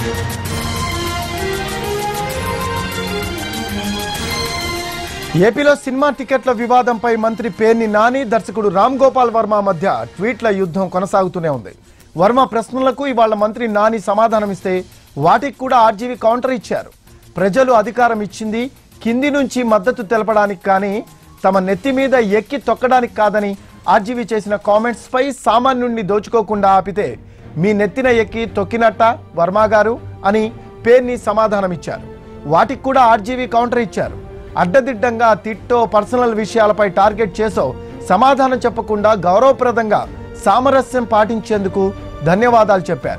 ఏపీలో సినిమా టికెట్ల వివాదంపై మంత్రి పేర్ని నాని దర్శకుడు రామ్ గోపాల్ వర్మ మధ్య ట్వీట్ల యుద్ధం కొనసాగుతూనే ఉంది వర్మ ప్రశ్నలకు ఇవాళ మంత్రి నాని సమాధానమిస్తే వాటికి కూడా ఆర్జీవీ కౌంటర్ ఇచ్చారు ప్రజలు అధికారం ఇచ్చింది కింది నుంచి మద్దతు తెలపడానికి కానీ తమ నెత్తి మీద ఎక్కి తొక్కడానికి కాదని ఆర్జీవీ చేసిన కామెంట్స్ పై సామాన్యుణ్ణి దోచుకోకుండా ఆపితే మీ నెత్తిన ఎక్కి తొక్కినట్ట వర్మ గారు అని పేర్ని సమాధానమిచ్చారు వాటికి కూడా ఆర్జీవీ కౌంటర్ ఇచ్చారు అడ్డదిడ్డంగా తిట్టో పర్సనల్ విషయాలపై టార్గెట్ చేసో సమాధానం చెప్పకుండా గౌరవప్రదంగా సామరస్యం పాటించేందుకు ధన్యవాదాలు చెప్పారు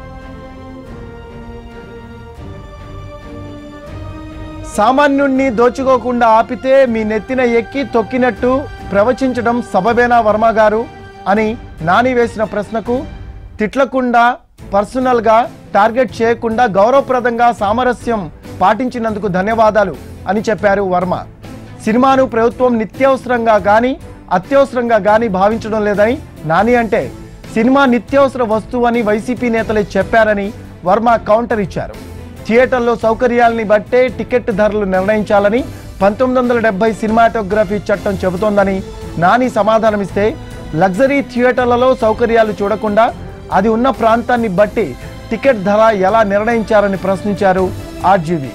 సామాన్యుణ్ణి దోచుకోకుండా ఆపితే మీ నెత్తిన ఎక్కి తొక్కినట్టు ప్రవచించడం సబబేనా వర్మ గారు అని నాని వేసిన ప్రశ్నకు తిట్లకుండా పర్సనల్గా టార్గెట్ చేయకుండా గౌరవప్రదంగా సామరస్యం పాటించినందుకు ధన్యవాదాలు అని చెప్పారు వర్మ సినిమాను ప్రభుత్వం నిత్యావసరంగా కానీ అత్యవసరంగా కానీ భావించడం లేదని నాని అంటే సినిమా నిత్యావసర వస్తువు అని వైసీపీ నేతలే చెప్పారని వర్మ కౌంటర్ ఇచ్చారు థియేటర్లో సౌకర్యాలని బట్టే టికెట్ ధరలు నిర్ణయించాలని పంతొమ్మిది వందల డెబ్బై సినిమాటోగ్రఫీ చట్టం చెబుతోందని నాని సమాధానమిస్తే లగ్జరీ థియేటర్లలో సౌకర్యాలు చూడకుండా అది ఉన్న ప్రాంతాన్ని బట్టి టికెట్ ధర ఎలా నిర్ణయించారని ప్రశ్నించారు ఆర్జీవీ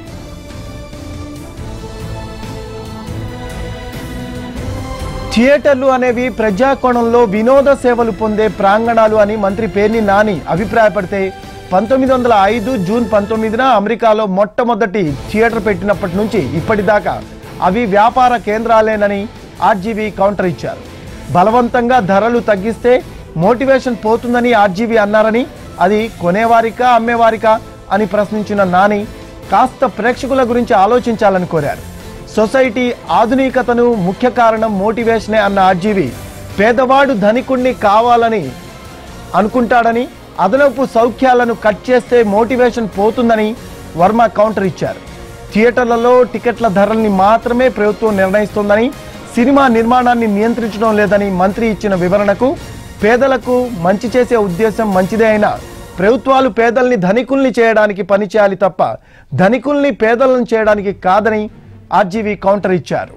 థియేటర్లు అనేవి ప్రజాకోణంలో వినోద సేవలు పొందే ప్రాంగణాలు అని మంత్రి పేర్ని నాని అభిప్రాయపడితే పంతొమ్మిది వందల ఐదు జూన్ పంతొమ్మిదిన అమెరికాలో మొట్టమొదటి థియేటర్ పెట్టినప్పటి నుంచి ఇప్పటిదాకా అవి వ్యాపార కేంద్రాలేనని ఆర్జీవీ కౌంటర్ ఇచ్చారు బలవంతంగా ధరలు తగ్గిస్తే మోటివేషన్ పోతుందని ఆర్జీవీ అన్నారని అది కొనేవారికా అమ్మేవారికా అని ప్రశ్నించిన నాని కాస్త ప్రేక్షకుల గురించి ఆలోచించాలని కోరారు సొసైటీ ఆధునికతను ముఖ్య కారణం మోటివేషనే అన్న ఆర్జీవి పేదవాడు ధనికుణ్ణి కావాలని అనుకుంటాడని అదనపు సౌఖ్యాలను కట్ చేస్తే మోటివేషన్ పోతుందని వర్మ కౌంటర్ ఇచ్చారు థియేటర్లలో టికెట్ల ధరల్ని మాత్రమే ప్రభుత్వం నిర్ణయిస్తోందని సినిమా నిర్మాణాన్ని నియంత్రించడం లేదని మంత్రి ఇచ్చిన వివరణకు పేదలకు మంచి చేసే ఉద్దేశం మంచిదే అయినా ప్రభుత్వాలు పేదల్ని ధనికుల్ని చేయడానికి పనిచేయాలి తప్ప ధనికుల్ని పేదలను చేయడానికి కాదని ఆర్జీవీ కౌంటర్ ఇచ్చారు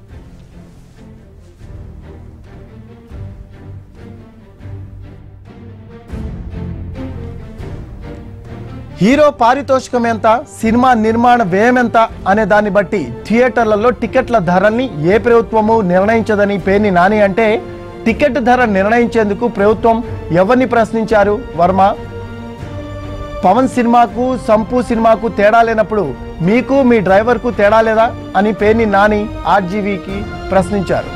హీరో పారితోషికం ఎంత సినిమా నిర్మాణ వ్యయం ఎంత అనే దాన్ని బట్టి థియేటర్లలో టికెట్ల ధరల్ని ఏ ప్రభుత్వము నిర్ణయించదని పేర్ని నాని అంటే టికెట్ ధర నిర్ణయించేందుకు ప్రభుత్వం ఎవరిని ప్రశ్నించారు వర్మ పవన్ సినిమాకు సంపు సినిమాకు తేడా లేనప్పుడు మీకు మీ డ్రైవర్కు తేడా లేదా అని పేర్ని నాని ఆర్జీవీకి ప్రశ్నించారు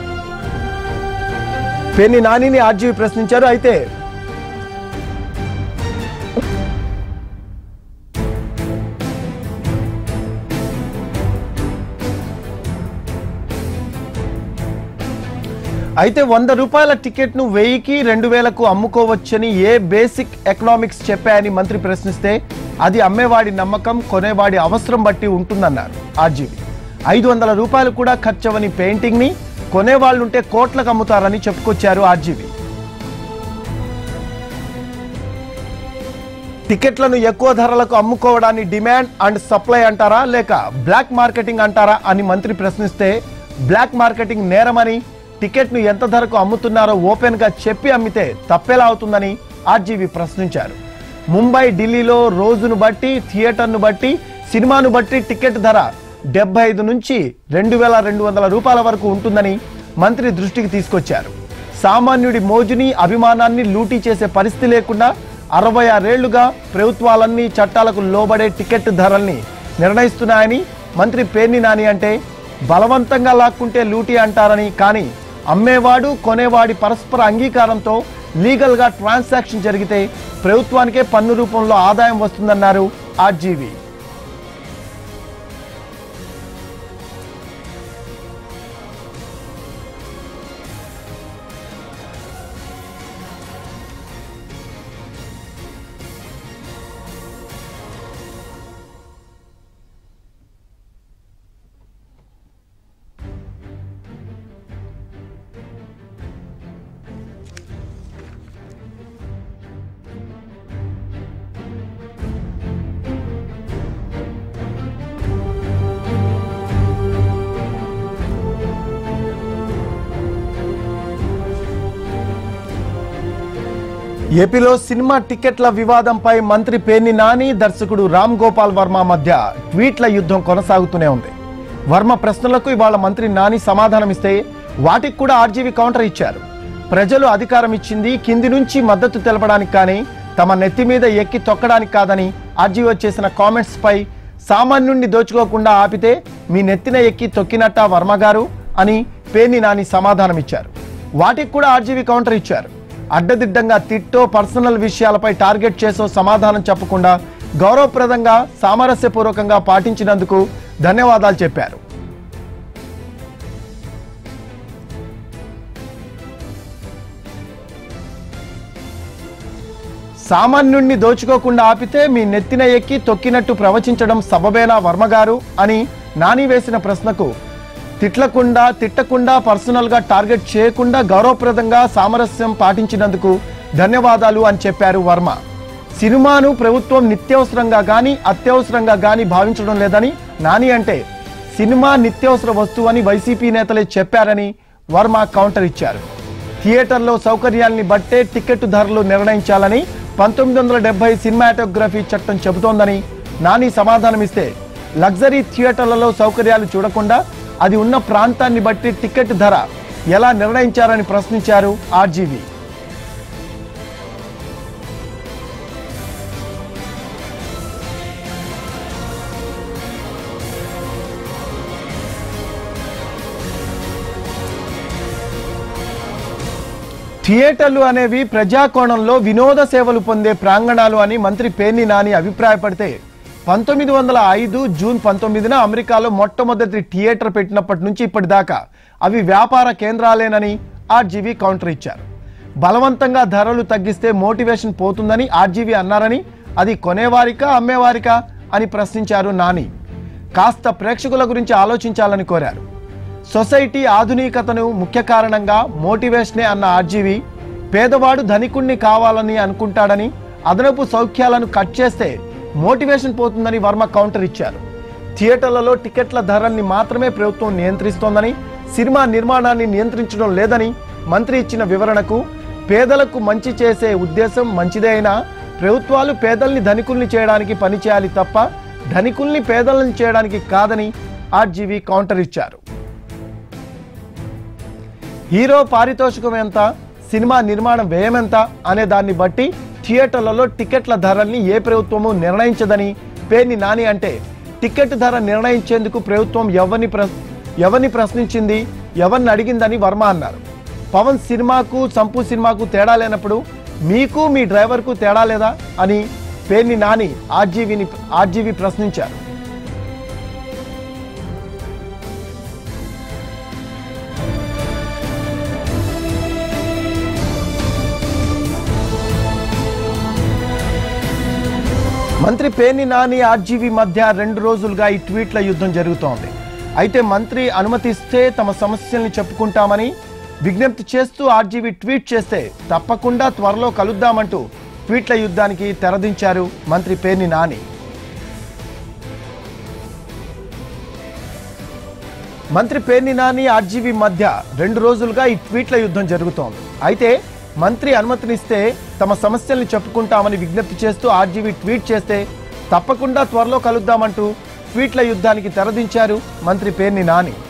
పేర్ని నానిని ఆర్జీవీ ప్రశ్నించారు అయితే అయితే వంద రూపాయల టికెట్ను వెయ్యికి రెండు వేలకు అమ్ముకోవచ్చని ఏ బేసిక్ ఎకనామిక్స్ చెప్పాయని మంత్రి ప్రశ్నిస్తే అది అమ్మేవాడి నమ్మకం కొనేవాడి అవసరం బట్టి ఉంటుందన్నారు ఆర్జీవి ఐదు వందల రూపాయలు కూడా ఖర్చవని పెయింటింగ్ని కొనేవాళ్ళుంటే కోట్లకు అమ్ముతారని చెప్పుకొచ్చారు ఆర్జీవి టికెట్లను ఎక్కువ ధరలకు అమ్ముకోవడాన్ని డిమాండ్ అండ్ సప్లై అంటారా లేక బ్లాక్ మార్కెటింగ్ అంటారా అని మంత్రి ప్రశ్నిస్తే బ్లాక్ మార్కెటింగ్ నేరమని టికెట్ను ఎంత ధరకు అమ్ముతున్నారో ఓపెన్గా చెప్పి అమ్మితే తప్పేలా అవుతుందని ఆర్జీవి ప్రశ్నించారు ముంబై ఢిల్లీలో రోజును బట్టి థియేటర్ను బట్టి సినిమాను బట్టి టికెట్ ధర డెబ్బై ఐదు నుంచి రెండు వేల రెండు వందల రూపాయల వరకు ఉంటుందని మంత్రి దృష్టికి తీసుకొచ్చారు సామాన్యుడి మోజుని అభిమానాన్ని లూటీ చేసే పరిస్థితి లేకుండా అరవై ఆరేళ్లుగా ప్రభుత్వాలన్నీ చట్టాలకు లోబడే టికెట్ ధరల్ని నిర్ణయిస్తున్నాయని మంత్రి పేర్ని నాని అంటే బలవంతంగా లాక్కుంటే లూటీ అంటారని కానీ అమ్మేవాడు కొనేవాడి పరస్పర అంగీకారంతో లీగల్గా ట్రాన్సాక్షన్ జరిగితే ప్రభుత్వానికే పన్ను రూపంలో ఆదాయం వస్తుందన్నారు ఆర్జీవీ ఏపీలో సినిమా టికెట్ల వివాదంపై మంత్రి పేర్ని నాని దర్శకుడు రామ్ గోపాల్ వర్మ మధ్య ట్వీట్ల యుద్ధం కొనసాగుతూనే ఉంది వర్మ ప్రశ్నలకు ఇవాళ మంత్రి నాని సమాధానమిస్తే వాటికి కూడా ఆర్జీవీ కౌంటర్ ఇచ్చారు ప్రజలు అధికారం ఇచ్చింది కింది నుంచి మద్దతు తెలపడానికి కానీ తమ నెత్తి మీద ఎక్కి తొక్కడానికి కాదని ఆర్జీవీ చేసిన కామెంట్స్ పై సామాన్యుణ్ణి దోచుకోకుండా ఆపితే మీ నెత్తిన ఎక్కి తొక్కినట్ట వర్మ గారు అని పేర్ని నాని సమాధానమిచ్చారు వాటికి కూడా ఆర్జీవీ కౌంటర్ ఇచ్చారు అడ్డదిడ్డంగా తిట్టో పర్సనల్ విషయాలపై టార్గెట్ చేసో సమాధానం చెప్పకుండా గౌరవప్రదంగా సామరస్యపూర్వకంగా పాటించినందుకు ధన్యవాదాలు చెప్పారు సామాన్యుణ్ణి దోచుకోకుండా ఆపితే మీ నెత్తిన ఎక్కి తొక్కినట్టు ప్రవచించడం సబబేనా వర్మగారు అని నాని వేసిన ప్రశ్నకు తిట్లకుండా తిట్టకుండా పర్సనల్గా టార్గెట్ చేయకుండా గౌరవప్రదంగా సామరస్యం పాటించినందుకు ధన్యవాదాలు అని చెప్పారు వర్మ సినిమాను ప్రభుత్వం నిత్యవసరంగా గాని అత్యవసరంగా గాని భావించడం లేదని నాని అంటే సినిమా నిత్యవసర వస్తువు అని వైసీపీ నేతలే చెప్పారని వర్మ కౌంటర్ ఇచ్చారు థియేటర్లో సౌకర్యాల్ని బట్టే టికెట్ ధరలు నిర్ణయించాలని పంతొమ్మిది వందల డెబ్బై సినిమాటోగ్రఫీ చట్టం చెబుతోందని నాని సమాధానమిస్తే లగ్జరీ థియేటర్లలో సౌకర్యాలు చూడకుండా అది ఉన్న ప్రాంతాన్ని బట్టి టికెట్ ధర ఎలా నిర్ణయించారని ప్రశ్నించారు ఆర్జీవీ థియేటర్లు అనేవి ప్రజాకోణంలో వినోద సేవలు పొందే ప్రాంగణాలు అని మంత్రి పేర్ని నాని అభిప్రాయపడితే పంతొమ్మిది వందల ఐదు జూన్ పంతొమ్మిదిన అమెరికాలో మొట్టమొదటి థియేటర్ పెట్టినప్పటి నుంచి ఇప్పటిదాకా అవి వ్యాపార కేంద్రాలేనని ఆర్జీవీ కౌంటర్ ఇచ్చారు బలవంతంగా ధరలు తగ్గిస్తే మోటివేషన్ పోతుందని ఆర్జీవీ అన్నారని అది కొనేవారికా అమ్మేవారికా అని ప్రశ్నించారు నాని కాస్త ప్రేక్షకుల గురించి ఆలోచించాలని కోరారు సొసైటీ ఆధునికతను ముఖ్య కారణంగా మోటివేషనే అన్న ఆర్జీవి పేదవాడు ధనికుణ్ణి కావాలని అనుకుంటాడని అదనపు సౌఖ్యాలను కట్ చేస్తే మోటివేషన్ పోతుందని వర్మ కౌంటర్ ఇచ్చారు థియేటర్లలో టికెట్ల ధరల్ని మాత్రమే ప్రభుత్వం నియంత్రిస్తోందని సినిమా నిర్మాణాన్ని నియంత్రించడం లేదని మంత్రి ఇచ్చిన వివరణకు పేదలకు మంచి చేసే ఉద్దేశం మంచిదే అయినా ప్రభుత్వాలు పేదల్ని ధనికుల్ని చేయడానికి పనిచేయాలి తప్ప ధనికుల్ని పేదల్ని చేయడానికి కాదని ఆర్జీవి కౌంటర్ ఇచ్చారు హీరో పారితోషికం ఎంత సినిమా నిర్మాణం వ్యయమెంత అనే దాన్ని బట్టి థియేటర్లలో టికెట్ల ధరల్ని ఏ ప్రభుత్వము నిర్ణయించదని పేర్ని నాని అంటే టికెట్ ధర నిర్ణయించేందుకు ప్రభుత్వం ఎవరిని ప్ర ఎవరిని ప్రశ్నించింది ఎవరిని అడిగిందని వర్మ అన్నారు పవన్ సినిమాకు సంపు సినిమాకు తేడా లేనప్పుడు మీకు మీ డ్రైవర్కు తేడా లేదా అని పేర్ని నాని ఆర్జీవీని ఆర్జీవీ ప్రశ్నించారు మంత్రి పేర్ని నాని ఆర్జీవీ మధ్య రెండు రోజులుగా ఈ ట్వీట్ల యుద్ధం జరుగుతోంది అయితే మంత్రి అనుమతిస్తే తమ సమస్యల్ని చెప్పుకుంటామని విజ్ఞప్తి చేస్తూ ఆర్జీవీ ట్వీట్ చేస్తే తప్పకుండా త్వరలో కలుద్దామంటూ ట్వీట్ల యుద్ధానికి తెరదించారు మంత్రి పేర్ని నాని మంత్రి పేర్ని నాని ఆర్జీవీ మధ్య రెండు రోజులుగా ఈ ట్వీట్ల యుద్ధం జరుగుతోంది అయితే మంత్రి అనుమతినిస్తే తమ సమస్యల్ని చెప్పుకుంటామని విజ్ఞప్తి చేస్తూ ఆర్జీవీ ట్వీట్ చేస్తే తప్పకుండా త్వరలో కలుద్దామంటూ ట్వీట్ల యుద్ధానికి తెరదించారు మంత్రి పేర్ని నాని